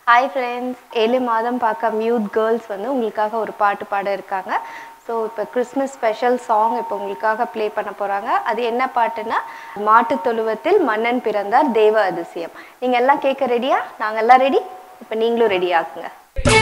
hi friends ஏழு மாதம் பார்க்க மியூத் கேர்ள்ஸ் வந்து உங்களுக்காக ஒரு பாட்டு பாட இருக்காங்க ஸோ இப்போ கிறிஸ்மஸ் ஸ்பெஷல் சாங் இப்போ உங்களுக்காக ப்ளே பண்ண போகிறாங்க அது என்ன பாட்டுன்னா மாட்டுத் தொழுவத்தில் மன்னன் பிறந்தார் தேவ அதிசயம் நீங்கள் எல்லாம் கேட்க ரெடியா நாங்கள் எல்லாம் ரெடி இப்போ நீங்களும் ரெடி ஆக்குங்க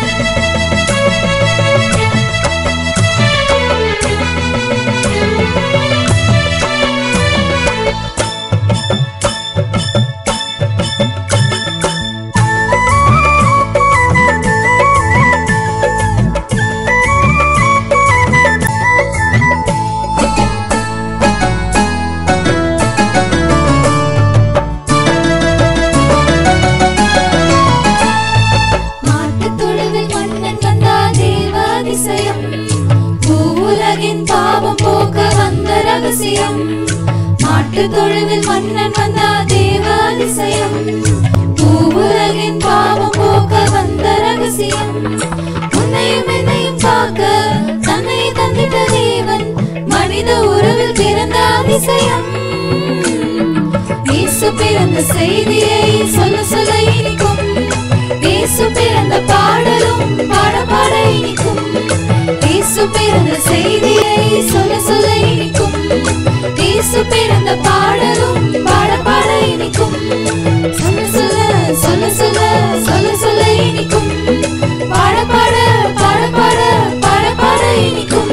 மாட்டுத் தொழுவில் மன்னன் வந்தார் தேவாதிசயம் பூவுலகின் பாவம் போக்க வந்த ரகசியம் மாட்டுத் தொழுவில் மன்னன் வந்தார் தேவாதிசயம் பூவுலகின் பாவம் போக்க வந்த ரகசியம் உன்னையும் என்னையும் காக்க தன்னை தந்திட்ட தேவன் மனித உறவில் பிறந்த அதிசயம் இயேசு பிறந்த செய்தியை சொல்ல சொல்ல இனிக்கும் இயேசு பிறந்த பாடலும் பாட பாட இனிக்கும் இயேசு பிறந்த செய்தியை சொல்ல சொல்ல இனிக்கும் இயேசு பிறந்த பாடலும் பாட பாட இனிக்கும் சொல்ல சொல்ல சொல்ல சொல்ல சொல்ல சொல்ல இனிக்கும் பாட பாட பாட பாட பாட பாட இனிக்கும்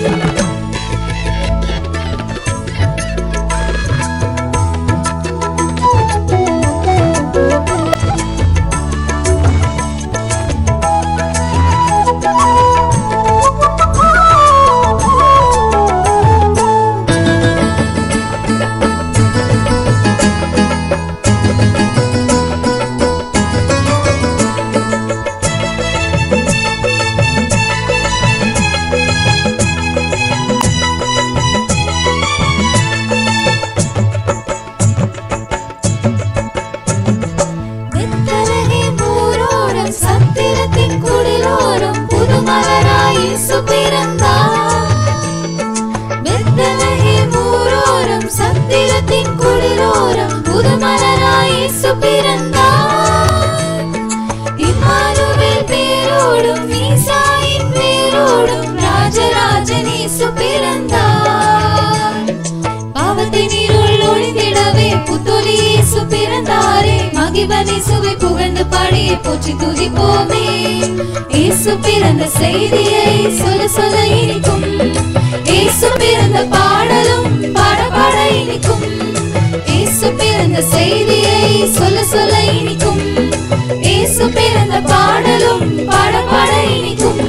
வெத்தலகே போரோரம் சத்திரத்தின் குடிலோரம் புதுமலராய் இயேசு பிறந்தார் வெத்தலகே போரோரம் சத்திரத்தின் குடிலோரம் புதுமலராய் இயேசு பிறந்தார் இம்மானுவேல் பேரோடும் ஈசாயின் பேரோடும் ராஜராஜன் இயேசு பிறந்தார் பாவத்தின் இருள் ஒளிந்திடவே புத்தொலி இயேசு பிறந்தாரே மகிபனை சுவை புகழ்ந்து பாடியே போற்றி துதிப்போமே இயேசு பிறந்த செய்தியை சொல்ல சொல்ல இனிக்கும் இயேசு பிறந்த பாடலும் பாட பாட இனிக்கும் இயேசு பிறந்த செய்தியை சொல்ல சொல்ல இனிக்கும் இயேசு பிறந்த பாடலும் பாட பாட இனிக்கும்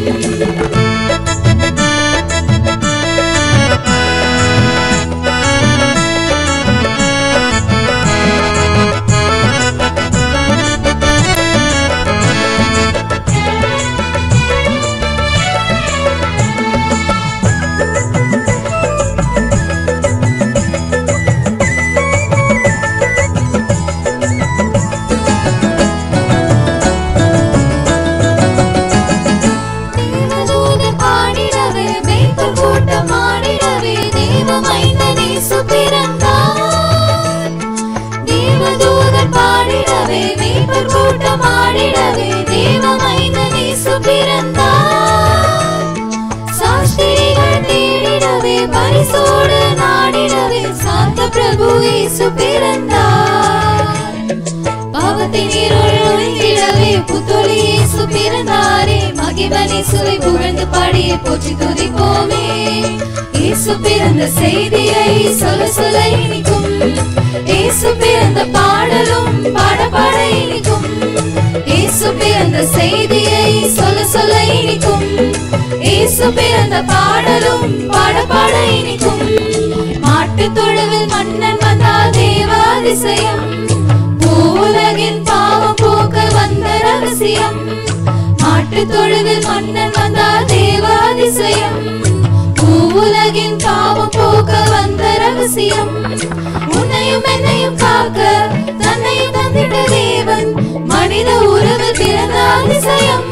தேவதூதர் பாடிடவே மேய்ப்பர் கூட்டம் ஆடிடவே தேவமைந்தன் இயேசு பிறந்தார் தேவதூதர் பாடிடவே மேய்ப்பர் கூட்டம் ஆடிடவே தேவமைந்தன் இயேசு பிறந்தார் சாஸ்திரிகள் தேடிடவே பரிசோடு நாடிடவே சாந்த பிரபு இயேசு பிறந்தார் பாவத்தின் இருள் ஒழிந்திடவே புத்தொழி இயேசு பிறந்தாரே மகிமன் இயேசுவை புகழ்ந்து பாடியே போற்றி துதிப்போமே இயேசு பிறந்த செய்தியை சொல்ல சொல்ல இனிக்கும் இயேசு பிறந்த பாடலும் பாட பாட இனிக்கும் இயேசு பிறந்த செய்தியை சொல்ல சொல்ல இனிக்கும் இயேசு பிறந்த பாடலும் பாட பாட இனிக்கும் மாட்டுத் தொழுவில் மன்னன் வந்தால் தேவாதிசயம் பூவுலகின் பாவம் போக்க வந்த ரகசியம் மாட்டுத் தொழுவில் மன்னன் வந்தால் தேவாதிசயம் பூவுலகின் பாவம் போக்க வந்த ரகசியம் உன்னையும் என்னையும் காக்க தன்னையும் தந்திட்ட தேவன் மனித உறவில் பிறந்த அதிசயம்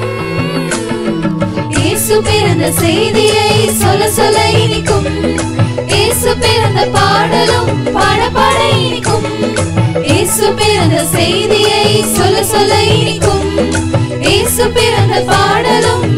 இயேசு பிறந்த செய்தியை சொல்ல சொல்ல இனிக்கும் இயேசு பிறந்த பாடலும் பாட பாட இனிக்கும் இயேசு பிறந்த செய்தியை சொல்ல சொல்ல இனிக்கும் இயேசு பிறந்த பாடலும்